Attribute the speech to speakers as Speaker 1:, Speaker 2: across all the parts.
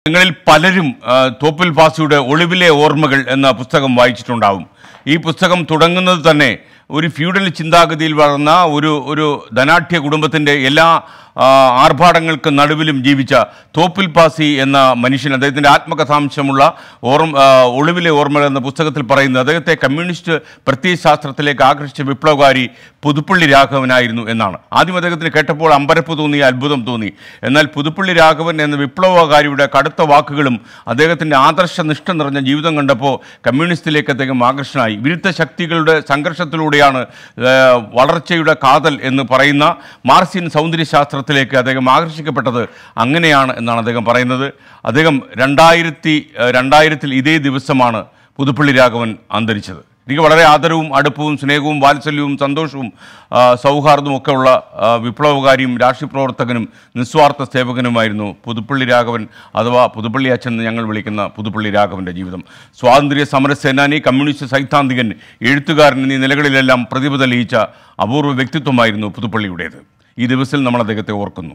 Speaker 1: നിങ്ങളിൽ പലരും ആ, തോപ്പിൽ ഭാസിയുടെ ഒളിവിലെ ഓർമ്മകൾ എന്ന പുസ്തകം വായിച്ചിട്ടുണ്ടാവും ഈ പുസ്തകം തുടങ്ങുന്നത് തന്നെ ഒരു ഫ്യൂഡൽ ചിന്താഗതിയിൽ വളർന്ന ഒരു ഒരു ധനാഢ്യ കുടുംബത്തിൻ്റെ എല്ലാ ആ, ആർഭാടങ്ങൾക്ക് നടുവിലും ജീവിച്ച തോപ്പിൽ പാസി എന്ന മനുഷ്യൻ അദ്ദേഹത്തിൻ്റെ ആത്മകഥാംശമുള്ള ഓർമ്മ ആ, ഒളിവിലെ ഓർമ്മകൾ എന്ന പുസ്തകത്തിൽ പറയുന്നത് അദ്ദേഹത്തെ കമ്മ്യൂണിസ്റ്റ് പ്രത്യയശാസ്ത്രത്തിലേക്ക് ആകർഷിച്ച വിപ്ലവകാരി പുതുപ്പള്ളി രാഘവനായിരുന്നു എന്നാണ് ആദ്യം അദ്ദേഹത്തിന് കേട്ടപ്പോൾ അമ്പരപ്പ് തോന്നി അത്ഭുതം തോന്നി എന്നാൽ പുതുപ്പള്ളി രാഘവൻ എന്ന വിപ്ലവകാരിയുടെ കടുത്ത വാക്കുകളും അദ്ദേഹത്തിൻ്റെ ആദർശനിഷ്ഠ നിറഞ്ഞ ജീവിതം കണ്ടപ്പോൾ കമ്മ്യൂണിസ്റ്റിലേക്ക് അദ്ദേഹം ആകർഷനായി വിരുദ്ധ ശക്തികളുടെ സംഘർഷത്തിലൂടെയാണ് ആ, വളർച്ചയുടെ കാതൽ എന്ന് പറയുന്ന മാർസിയൻ സൗന്ദര്യശാസ്ത്രത്തിലേക്ക് അദ്ദേഹം ആകർഷിക്കപ്പെട്ടത് അങ്ങനെയാണ് എന്നാണ് അദ്ദേഹം പറയുന്നത് അദ്ദേഹം രണ്ടായിരത്തി രണ്ടായിരത്തിൽ ഇതേ ദിവസമാണ് പുതുപ്പള്ളി രാഘവൻ അന്തരിച്ചത് എനിക്ക് വളരെ ആദരവും അടുപ്പവും സ്നേഹവും വാത്സല്യവും സന്തോഷവും ആ, സൗഹാർദ്ദവും ഒക്കെ ഉള്ള ആ, വിപ്ലവകാരിയും രാഷ്ട്രീയ പ്രവർത്തകനും നിസ്വാർത്ഥ സേവകനുമായിരുന്നു പുതുപ്പള്ളി രാഘവൻ അഥവാ പുതുപ്പള്ളി അച്ഛൻ എന്ന് ഞങ്ങൾ വിളിക്കുന്ന പുതുപ്പള്ളി രാഘവൻ്റെ ജീവിതം സ്വാതന്ത്ര്യ സമര സേനാനി കമ്മ്യൂണിസ്റ്റ് സൈദ്ധാന്തികൻ എഴുത്തുകാരൻ എന്നീ നിലകളിലെല്ലാം പ്രതിഭ തെളിയിച്ച അപൂർവ വ്യക്തിത്വമായിരുന്നു പുതുപ്പള്ളിയുടേത് ഈ ദിവസത്തിൽ നമ്മൾ അദ്ദേഹത്തെ ഓർക്കുന്നു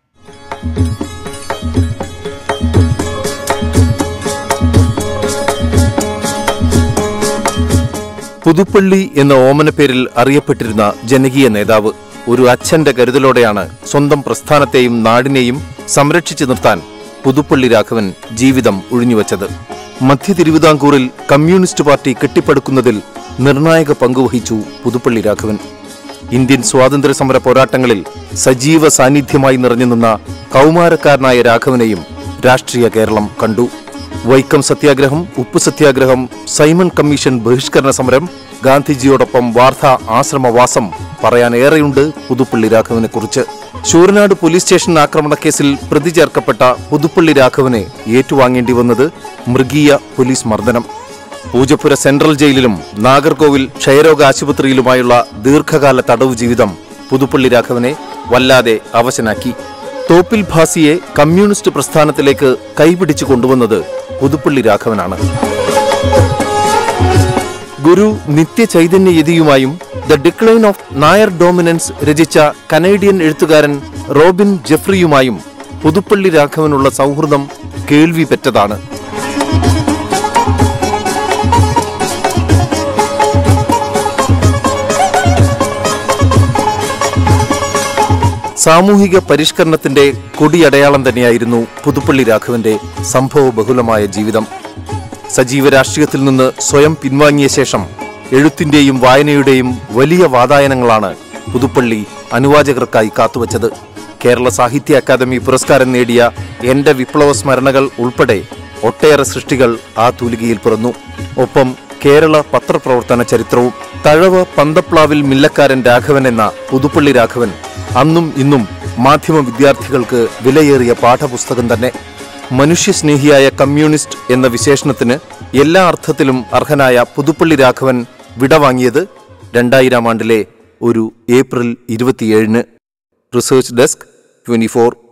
Speaker 2: പുതുപ്പള്ളി എന്ന ഓമനപ്പേരിൽ അറിയപ്പെട്ടിരുന്ന ജനകീയ നേതാവ് ഒരു അച്ഛന്റെ കരുതലോടെയാണ് സ്വന്തം പ്രസ്ഥാനത്തെയും നാടിനെയും സംരക്ഷിച്ചു നിർത്താൻ പുതുപ്പള്ളി രാഘവൻ ജീവിതം ഒഴിഞ്ഞുവച്ചത് മധ്യ തിരുവിതാംകൂറിൽ കമ്മ്യൂണിസ്റ്റ് പാർട്ടി കെട്ടിപ്പടുക്കുന്നതിൽ നിർണായക പങ്കുവഹിച്ചു പുതുപ്പള്ളി രാഘവൻ ഇന്ത്യൻ സ്വാതന്ത്ര്യ സമര പോരാട്ടങ്ങളിൽ സജീവ സാന്നിധ്യമായി നിറഞ്ഞു നിന്ന കൗമാരക്കാരനായ രാഘവനെയും രാഷ്ട്രീയ കേരളം കണ്ടു വൈക്കം സത്യാഗ്രഹം ഉപ്പ് സത്യാഗ്രഹം സൈമൺ കമ്മീഷൻ ബഹിഷ്കരണ സമരം ഗാന്ധിജിയോടൊപ്പം വാർധ ആശ്രമവാസം പറയാൻ ഏറെയുണ്ട് പുതുപ്പള്ളി രാഘവനെ കുറിച്ച് ശൂരനാട് പോലീസ് സ്റ്റേഷൻ ആക്രമണ കേസിൽ പ്രതി ചേർക്കപ്പെട്ട പുതുപ്പള്ളി രാഘവനെ ഏറ്റുവാങ്ങേണ്ടി വന്നത് മൃഗീയ പോലീസ് മർദ്ദനം പൂജപ്പുര സെൻട്രൽ ജയിലിലും നാഗർകോവിൽ ക്ഷയരോഗ ആശുപത്രിയിലുമായുള്ള ദീർഘകാല തടവ് ജീവിതം പുതുപ്പള്ളി രാഘവനെ വല്ലാതെ അവശനാക്കി തോപ്പിൽ ഭാസിയെ കമ്മ്യൂണിസ്റ്റ് പ്രസ്ഥാനത്തിലേക്ക് കൈപിടിച്ചു കൊണ്ടുവന്നത് പുതുപ്പള്ളി രാഘവനാണ് ഗുരു നിത്യചൈതന്യയതിയുമായും the decline of Nair dominance രചിച്ച കനേഡിയൻ എഴുത്തുകാരൻ റോബിൻ ജെഫ്രിയുമായും പുതുപ്പള്ളി രാഘവനുള്ള സൗഹൃദം കേൾവി പെറ്റതാണ് സാമൂഹിക പരിഷ്കരണത്തിന്റെ കൊടിയടയാളം തന്നെയായിരുന്നു പുതുപ്പള്ളി രാഘവന്റെ സംഭവബഹുലമായ ജീവിതം സജീവ രാഷ്ട്രീയത്തിൽ നിന്ന് സ്വയം പിൻവാങ്ങിയ ശേഷം എഴുത്തിന്റെയും വായനയുടെയും വലിയ വാതായനങ്ങളാണ് പുതുപ്പള്ളി അനുവാചകർക്കായി കാത്തുവച്ചത് കേരള സാഹിത്യ അക്കാദമി പുരസ്കാരം നേടിയ എന്റെ വിപ്ലവ സ്മരണകൾ ഉൾപ്പെടെ ഒട്ടേറെ സൃഷ്ടികൾ ആ തൂലികയിൽ പിറന്നു ഒപ്പം കേരള പത്രപ്രവർത്തന ചരിത്രവും തഴവ പന്തപ്ലാവിൽ മില്ലക്കാരൻ രാഘവൻ എന്ന പുതുപ്പള്ളി രാഘവൻ അന്നും ഇന്നും മാധ്യമ വിദ്യാർത്ഥികൾക്ക് വിലയേറിയ പാഠപുസ്തകം തന്നെ മനുഷ്യസ്നേഹിയായ കമ്മ്യൂണിസ്റ്റ് എന്ന വിശേഷണത്തിന് എല്ലാ അർത്ഥത്തിലും അർഹനായ പുതുപ്പള്ളി രാഘവൻ വിടവാങ്ങിയത് രണ്ടായിരം ആണ്ടിലെ ഒരു ഏപ്രിൽ ഇരുപത്തിയേഴിന് റിസർച്ച് ഡെസ്ക് ട്വന്റി